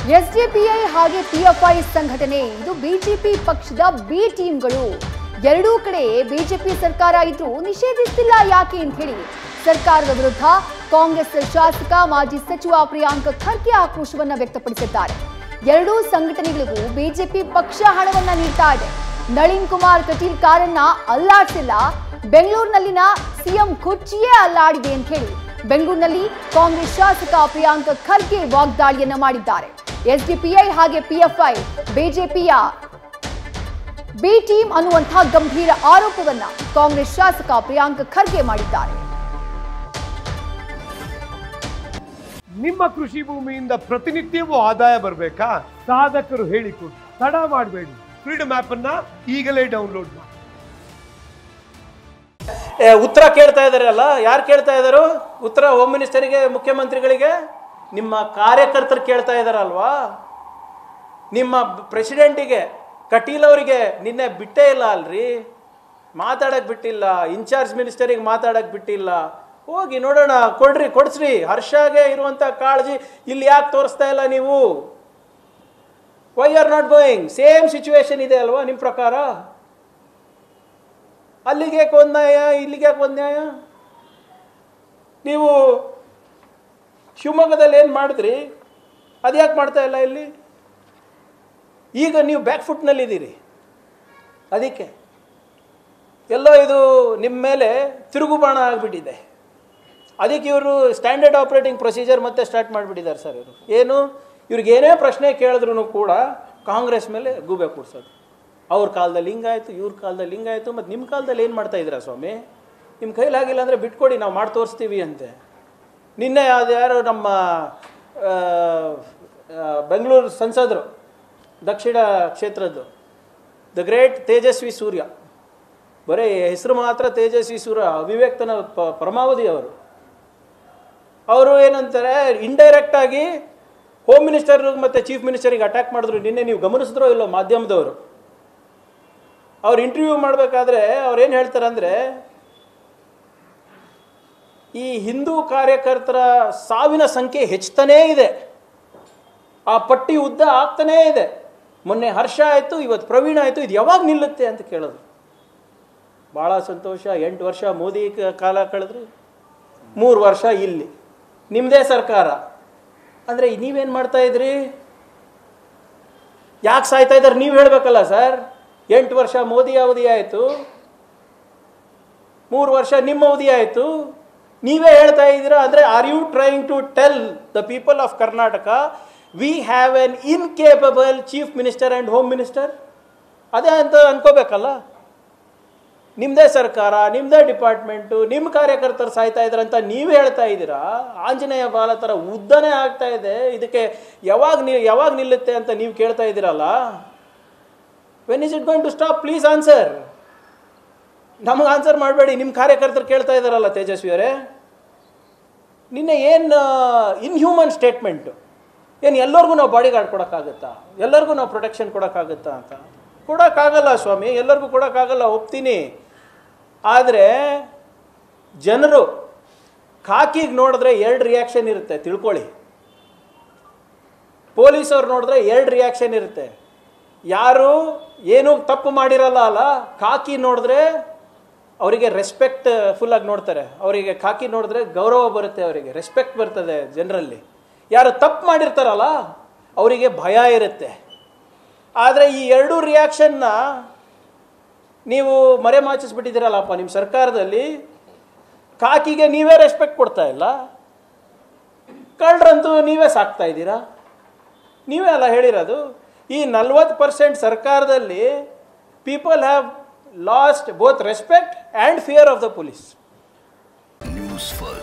SDPI ಹಾಗೆ PFI ಸಂಘಟನೆ ಇದು ಬಿಜೆಪಿ ಪಕ್ಷದ ಬಿ ಟೀಮ್ಗಳು ಎರಡೂ ಕಡೆ ಬಿಜೆಪಿ ಸರ್ಕಾರ ಇದ್ರೂ ನಿಷೇಧಿಸ್ತಿಲ್ಲ ಯಾಕೆ ಅಂತ ಹೇಳಿ ಸರ್ಕಾರದ ವಿರುದ್ಧ ಕಾಂಗ್ರೆಸ್ ಶಾಸಕ ಮಾಜಿ ಸಚಿವ ಪ್ರಿಯಾಂಕ್ ಖರ್ಗೆ ಆಕ್ರೋಶವನ್ನ ವ್ಯಕ್ತಪಡಿಸಿದ್ದಾರೆ ಎರಡೂ ಸಂಘಟನೆಗಳಿಗೂ ಬಿಜೆಪಿ ಪಕ್ಷ ಹಣವನ್ನ ನೀಡ್ತಾ ಇದೆ ನಳಿನ್ ಕುಮಾರ್ ಕಟೀಲ್ ಕಾರನ್ನ ಅಲ್ಲಾಡ್ಸಿಲ್ಲ ಬೆಂಗಳೂರಿನಲ್ಲಿನ ಸಿಎಂ ಕುರ್ಚಿಯೇ ಅಲ್ಲಾಡಿದೆ ಅಂತ ಹೇಳಿ ಬೆಂಗಳೂರಿನಲ್ಲಿ ಕಾಂಗ್ರೆಸ್ ಶಾಸಕ ಪ್ರಿಯಾಂಕ್ ಖರ್ಗೆ ವಾಗ್ದಾಳಿಯನ್ನ ಮಾಡಿದ್ದಾರೆ ಎಸ್ಡಿಪಿಐ ಹಾಗೆ ಪಿಎಫ್ಐ ಬಿಜೆಪಿಯ ಬಿ ಟೀಮ್ ಅನ್ನುವಂತಹ ಗಂಭೀರ ಆರೋಪವನ್ನ ಕಾಂಗ್ರೆಸ್ ಶಾಸಕ ಪ್ರಿಯಾಂಕ್ ಖರ್ಗೆ ಮಾಡಿದ್ದಾರೆ ನಿಮ್ಮ ಕೃಷಿ ಭೂಮಿಯಿಂದ ಪ್ರತಿನಿತ್ಯವೂ ಆದಾಯ ಬರಬೇಕಾ ಸಾಧಕರು ಹೇಳಿಕೊಡಿ ತಡ ಮಾಡಬೇಡಿ ಫ್ರೀಡಮ್ ಆಪ್ ಅನ್ನ ಈಗಲೇ ಡೌನ್ಲೋಡ್ ಮಾಡಿ ಏ, ಉತ್ತರ ಕೇಳ್ತಾ ಇದಾರಲ್ಲ ಯಾರು ಕೇಳ್ತಾ ಇದ್ದಾರು ಉತ್ತರ ಹೋಮ್ ಮಿನಿಸ್ಟರಿಗೆ ಮುಖ್ಯಮಂತ್ರಿಗಳಿಗೆ ನಿಮ್ಮ ಕಾರ್ಯಕರ್ತರು ಕೇಳ್ತಾ ಇದ್ದಾರಲ್ವಾ ನಿಮ್ಮ ಪ್ರೆಸಿಡೆಂಟಿಗೆ ಕಟೀಲ್ ಅವರಿಗೆ ನಿನ್ನೆ ಬಿಟ್ಟೇ ಇಲ್ಲ ಅಲ್ರಿ ಮಾತಾಡಕ್ ಬಿಟ್ಟಿಲ್ಲ ಇನ್ಚಾರ್ಜ್ ಮಿನಿಸ್ಟರಿಗೆ ಮಾತಾಡಕ್ ಬಿಟ್ಟಿಲ್ಲ ಹೋಗಿ ನೋಡೋಣ ಕೊಡ್ರಿ ಕೊಡ್ಸ್ರಿ ಹರ್ಷಾಗೆ ಇರುವಂತ ಕಾಳಜಿ ಇಲ್ಲಿ ಯಾಕೆ ತೋರಿಸ್ತಾ ಇಲ್ಲ ನೀವು why are not going same situation ಇದೆ ಅಲ್ವಾ ನಿಮ್ಮ ಪ್ರಕಾರ ಅಲ್ಲಿಗೆ ಯಾಕೆ ಒಂದು ನ್ಯಾಯ ಇಲ್ಲಿಗೆ ಯಾಕೆ ಒಂದು ನ್ಯಾಯ ನೀವು ಶಿವಮೊಗ್ಗದಲ್ಲಿ ಏನು ಮಾಡಿದ್ರಿ ಅದು ಯಾಕೆ ಮಾಡ್ತಾ ಇಲ್ಲ ಇಲ್ಲಿ ಈಗ ನೀವು ಬ್ಯಾಕ್ ಫುಟ್ನಲ್ಲಿದ್ದೀರಿ ಅದಕ್ಕೆ ಎಲ್ಲೋ ಇದು ನಿಮ್ಮ ಮೇಲೆ ತಿರುಗುಬಾಣ ಆಗಿಬಿಟ್ಟಿದೆ ಅದಕ್ಕೆ ಇವರು ಸ್ಟ್ಯಾಂಡರ್ಡ್ ಆಪ್ರೇಟಿಂಗ್ ಪ್ರೊಸೀಜರ್ ಮತ್ತೆ ಸ್ಟಾರ್ಟ್ ಮಾಡಿಬಿಟ್ಟಿದ್ದಾರೆ ಸರ್ ಇವರು ಏನು ಇವ್ರಿಗೆ ಏನೇ ಪ್ರಶ್ನೆ ಕೇಳಿದ್ರು ಕೂಡ ಕಾಂಗ್ರೆಸ್ ಮೇಲೆ ಗೂಬೆ ಕೂಡ್ಸೋದು ಅವ್ರ ಕಾಲದಲ್ಲಿ ಹಿಂಗಾಯ್ತು ಇವ್ರ ಕಾಲದಲ್ಲಿ ಹಿಂಗಾಯ್ತು ಮತ್ತು ನಿಮ್ಮ ಕಾಲದಲ್ಲಿ ಏನು ಮಾಡ್ತಾ ಇದ್ದೀರಾ ಸ್ವಾಮಿ ನಿಮ್ಮ ಕೈಲಾಗಿಲ್ಲ ಅಂದರೆ ಬಿಟ್ಕೊಡಿ ನಾವು ಮಾಡಿ ತೋರಿಸ್ತೀವಿ ಅಂತೆ ನಿನ್ನೆ ಅದು ಯಾರು ನಮ್ಮ ಆ, ಆ, ಬೆಂಗಳೂರು ಸಂಸದರು ದಕ್ಷಿಣ ಕ್ಷೇತ್ರದ್ದು ದ ಗ್ರೇಟ್ ತೇಜಸ್ವಿ ಸೂರ್ಯ ಬರೀ ಹೆಸರು ಮಾತ್ರ ತೇಜಸ್ವಿ ಸೂರ್ಯ ಅವಿವೇಕ್ತನ ಪ- ಪರಮಾವಧಿ ಅವರು ಅವರು ಏನಂತಾರೆ ಇಂಡೈರೆಕ್ಟ್ ಆಗಿ ಹೋಮ್ ಮಿನಿಸ್ಟರ್ ಮತ್ತು ಚೀಫ್ ಮಿನಿಸ್ಟರಿಗೆ ಅಟ್ಯಾಕ್ ಮಾಡಿದ್ರು ನಿನ್ನೆ ನೀವು ಗಮನಿಸಿದ್ರೋ ಇಲ್ಲೋ ಮಾಧ್ಯಮದವರು ಅವ್ರು ಇಂಟರ್ವ್ಯೂ ಮಾಡಬೇಕಾದ್ರೆ ಅವ್ರು ಏನು ಹೇಳ್ತಾರೆ ಅಂದರೆ ಈ ಹಿಂದೂ ಕಾರ್ಯಕರ್ತರ ಸಾವಿನ ಸಂಖ್ಯೆ ಹೆಚ್ಚುತ್ತಾನೇ ಇದೆ ಆ ಪಟ್ಟಿ ಉದ್ದ ಆಗ್ತಾನೇ ಇದೆ ಮೊನ್ನೆ ಹರ್ಷ ಆಯಿತು ಇವತ್ತು ಪ್ರವೀಣ್ ಆಯಿತು ಇದು ಯಾವಾಗ ನಿಲ್ಲುತ್ತೆ ಅಂತ ಕೇಳೋದು ಭಾಳ ಸಂತೋಷ ಎಂಟು ವರ್ಷ ಮೋದಿ ಕ- ಕಾಲ ಕಳೆದ್ರು ಮೂರು ವರ್ಷ ಇಲ್ಲಿ ನಿಮ್ಮದೇ ಸರ್ಕಾರ ಅಂದರೆ ನೀವೇನು ಮಾಡ್ತಾ ಇದ್ರಿ ಯಾಕೆ ಸಾಯ್ತಾ ಇದ್ದಾರೆ ನೀವು ಹೇಳಬೇಕಲ್ಲ ಸರ್ ಎಂಟು ವರ್ಷ ಮೋದಿ ಅವಧಿ ಆಯಿತು ಮೂರು ವರ್ಷ ನಿಮ್ಮ ಅವಧಿ ಆಯಿತು ನೀವೇ ಹೇಳ್ತಾ ಇದ್ದೀರಾ ಅಂದರೆ are you trying to tell the people of Karnataka we have an incapable chief minister and home minister ಅದೇ ಅಂತ ಅನ್ಕೋಬೇಕಲ್ಲ ನಿಮ್ಮದೇ ಸರ್ಕಾರ ನಿಮ್ಮದೇ ಡಿಪಾರ್ಟ್ಮೆಂಟು ನಿಮ್ಮ ಕಾರ್ಯಕರ್ತರು ಸಾಯ್ತಾ ಇದ್ದಾರೆ ಅಂತ ನೀವು ಹೇಳ್ತಾ ಇದ್ದೀರಾ ಆಂಜನೇಯ ಬಾಲ ಥರ ಉದ್ದನೇ ಆಗ್ತಾ ಇದೆ ಇದಕ್ಕೆ ಯಾವಾಗ ನಿ ಯಾವಾಗ ನಿಲ್ಲುತ್ತೆ ಅಂತ ನೀವು ಕೇಳ್ತಾ ಇದ್ದೀರಲ್ಲ when is it going to stop please answer ನಮಗೆ ಆನ್ಸರ್ ಮಾಡಬೇಡಿ ನಿಮ್ಮ ಕಾರ್ಯಕರ್ತರು ಕೇಳ್ತಾ ಇದ್ದಾರಲ್ಲ ತೇಜಸ್ವಿ ಅವರೇ ನಿನ್ನೆ ಏನು ಇನ್ಹ್ಯೂಮನ್ ಸ್ಟೇಟ್ಮೆಂಟು ಏನು ಎಲ್ಲರಿಗೂ ನಾವು ಬಾಡಿ ಗಾರ್ಡ್ ಕೊಡೋಕ್ಕಾಗುತ್ತಾ ಎಲ್ಲರಿಗೂ ನಾವು ಪ್ರೊಟೆಕ್ಷನ್ ಕೊಡೋಕ್ಕಾಗುತ್ತಾ ಅಂತ ಕೊಡೋಕ್ಕಾಗಲ್ಲ ಸ್ವಾಮಿ ಎಲ್ಲರಿಗೂ ಕೊಡೋಕ್ಕಾಗಲ್ಲ ಒಪ್ತೀನಿ ಆದರೆ ಜನರು ಖಾಕಿಗೆ ನೋಡಿದ್ರೆ ಎರಡು ರಿಯಾಕ್ಷನ್ ಇರುತ್ತೆ ತಿಳ್ಕೊಳ್ಳಿ ಪೊಲೀಸವ್ರು ನೋಡಿದ್ರೆ ಎರಡು ರಿಯಾಕ್ಷನ್ ಇರುತ್ತೆ ಯಾರು ಏನೂ ತಪ್ಪು ಮಾಡಿರಲ್ಲ ಅಲ್ಲ ಖಾಕಿ ನೋಡಿದ್ರೆ ಅವರಿಗೆ ರೆಸ್ಪೆಕ್ಟ್ ಫುಲ್ಲಾಗಿ ನೋಡ್ತಾರೆ ಅವರಿಗೆ ಖಾಕಿ ನೋಡಿದ್ರೆ ಗೌರವ ಬರುತ್ತೆ ಅವರಿಗೆ ರೆಸ್ಪೆಕ್ಟ್ ಬರ್ತದೆ ಜನರಲ್ಲಿ ಯಾರು ತಪ್ಪು ಮಾಡಿರ್ತಾರಲ್ಲ ಅವರಿಗೆ ಭಯ ಇರುತ್ತೆ ಆದರೆ ಈ ಎರಡೂ ರಿಯಾಕ್ಷನ್ನ ನೀವು ಮರೆಮಾಚಿಸ್ಬಿಟ್ಟಿದ್ದೀರಲ್ಲಪ್ಪ ನಿಮ್ಮ ಸರ್ಕಾರದಲ್ಲಿ ಕಾಕಿಗೆ ನೀವೇ ರೆಸ್ಪೆಕ್ಟ್ ಕೊಡ್ತಾ ಇಲ್ಲ ಕಳ್ಳರಂತೂ ನೀವೇ ಸಾಕ್ತಾ ಇದ್ದೀರಾ ನೀವೇ ಅಲ್ಲ ಹೇಳಿರೋದು ಈ ನಲ್ವತ್ತು ಪರ್ಸೆಂಟ್ ಸರ್ಕಾರದಲ್ಲಿ people have lost both respect and fear of the police news first